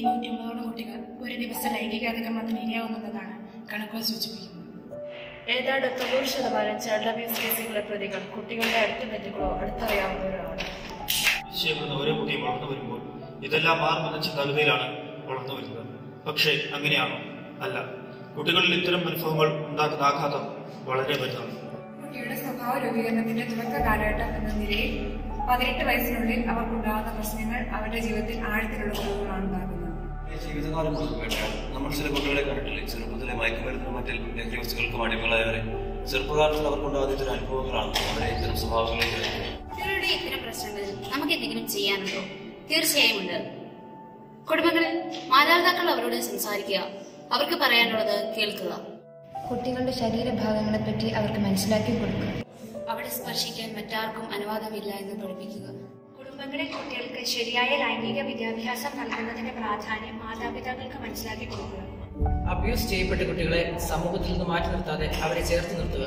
ഇരുന്നൂറ്റമ്പതോളം കുട്ടികൾ ഒരു ദിവസം ലൈംഗിക അതിക്രമത്തിന് ഇരയാവുന്നതാണ് കണക്കുകൾ സൂചിപ്പിക്കുന്നത് ഏതാണ്ട് തൊണ്ണൂറ് ശതമാനം ചൈൽഡ് അബ്യൂസ് കേസുകളിലെ പ്രതികൾ കുട്ടികളുടെ അടുത്ത ബന്ധുക്കളോ അടുത്തറിയാവുന്നവരാണ് നിശ്ചയപ്പെടുന്ന ഓരോ കുട്ടിയും വളർന്നു വരുമ്പോൾ ഇതെല്ലാം മാറുമെന്ന ചിന്താഗതിയിലാണ് വളർന്നു വരുന്നത് പക്ഷേ അങ്ങനെയാണോ അല്ല കുട്ടികളിൽ ഇത്തരം അനുഭവങ്ങൾ ഉണ്ടാക്കുന്ന ആഘാതം വളരെ വലുതാണ് കുട്ടിയുടെ സ്വഭാവ രൂപീകരണത്തിന്റെ തുടക്ക കാലഘട്ടം എന്ന നിലയിൽ പതിനെട്ട് വയസ്സിനുള്ളിൽ അവർക്കുണ്ടാകുന്ന പ്രശ്നങ്ങൾ അവരുടെ ജീവിതത്തിൽ ആഴത്തിലുള്ള കുറവുകളാണ് ഉണ്ടാകുന്നത് ജീവിതകാലം മുഴുവൻ നമ്മൾ ചില കുട്ടികളെ കണ്ടിട്ടില്ലേ ചെറുപ്പത്തിലെ മയക്കുമരുന്നിനും മറ്റിൽ ലഹരി വസ്തുക്കൾക്കും അടിമകളായവരെ ചെറുപ്പകാലത്തിൽ അവർക്കുണ്ടാകുന്ന ഇത്തരം അനുഭവങ്ങളാണ് അവരെ ഇത്തരം സ്വഭാവങ്ങളിലേക്ക് നയിക്കുന്നത് കുട്ടികളുടെ ഇത്തരം പ്രശ്നങ്ങളിൽ നമുക്ക് എന്തെങ്കിലും ചെയ്യാനുണ്ടോ തീർച്ചയായും ഉണ്ട് കുടുംബങ്ങളിൽ മാതാപിതാക്കൾ അവരോട് സംസാരിക്കുക അവർക്ക് പറയാനുള്ളത് കേൾക്കുക കുട്ടികളുടെ ശരീരഭാഗങ്ങളെപ്പറ്റി അവർക്ക് മനസ്സിലാക്കി കൊടുക്കുക അവിടെ സ്പർശിക്കാൻ മറ്റാർക്കും അനുവാദമില്ല എന്ന് പഠിപ്പിക്കുക കുടുംബങ്ങളിൽ കുട്ടികൾക്ക് ശരിയായ ലൈംഗിക വിദ്യാഭ്യാസം നൽകുന്നതിന്റെ പ്രാധാന്യം മാതാപിതാക്കൾക്ക് മനസ്സിലാക്കി കൊടുക്കുക അബ്യൂസ് ചെയ്യപ്പെട്ട കുട്ടികളെ സമൂഹത്തിൽ നിന്ന് മാറ്റി നിർത്താതെ അവരെ ചേർത്ത് നിർത്തുക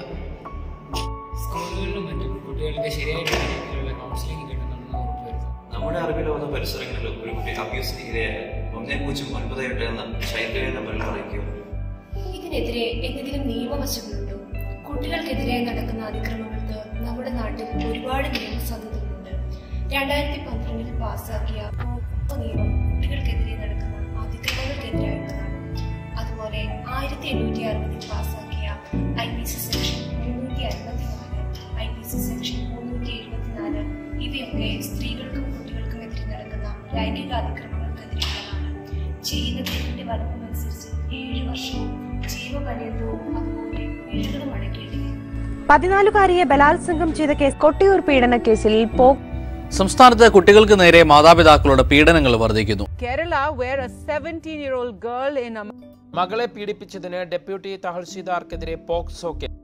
സ്കൂളുകളിലും മറ്റും കുട്ടികൾക്ക് ശരിയായിട്ടുള്ള രീതിയിലുള്ള കൗൺസിലിംഗ് കിട്ടുന്നുണ്ടെന്ന് ഉറപ്പുവരുത്തുക നമ്മുടെ അറിവിലുള്ള പരിസരങ്ങളിലും ഒരു കുട്ടി അബ്യൂസിന് ഇരയായ ഒന്നേ പൂജ്യം ഒൻപത് എട്ട് എന്ന ചൈൽഡ് ലൈൻ നമ്പറിൽ അറിയിക്കുക ഇതിനെതിരെ എന്തെങ്കിലും നിയമവശങ്ങളുണ്ടോ കുട്ടികൾക്കെതിരെ നടക്കുന്ന അതിക്രമങ്ങൾക്ക് നമ്മുടെ നാട്ടിൽ ഒരുപാട് നിയമസാധ്യതകളുണ്ട് രണ്ടായിരത്തി പന്ത്രണ്ടിൽ പാസാക്കിയ നിയമം കുട്ടികൾക്കെതിരെ നടക്കുന്ന അതിക്രമങ്ങൾക്കെതിരായുള്ളതാണ് അതുപോലെ ആയിരത്തി എണ്ണൂറ്റി അറുപതിൽ പാസാക്കിയ ഐ പി സി സെക്ഷൻ മുന്നൂറ്റി അറുപത്തിനാല് ഐ പി സി സെക്ഷൻ മുന്നൂറ്റി എഴുപത്തിനാല് ഇവയൊക്കെ സ്ത്രീകൾക്കും കുട്ടികൾക്കും എതിരെ നടക്കുന്ന ലൈംഗിക അതിക്രമങ്ങൾക്കെതിരെയുള്ളതാണ് ചെയ്യുന്ന തെറ്റിന്റെ വലുപ്പമനുസരിച്ച് ഏഴ് വർഷവും ജീവപര്യന്തവും അതുപോലെ വീടുകളും അടയ്ക്കേണ്ടി വരും പതിനാലുകാരിയെ ബലാത്സംഗം ചെയ്ത കേസ് കൊട്ടിയൂർ പീഡന കേസിൽ പോ സംസ്ഥാനത്ത് കുട്ടികൾക്ക് നേരെ മാതാപിതാക്കളുടെ പീഡനങ്ങൾ വർദ്ധിക്കുന്നു Kerala, where a 17 year old girl in a മകളെ പീഡിപ്പിച്ചതിന് ഡെപ്യൂട്ടി തഹസിൽദാർക്കെതിരെ പോക്സോ കേസ്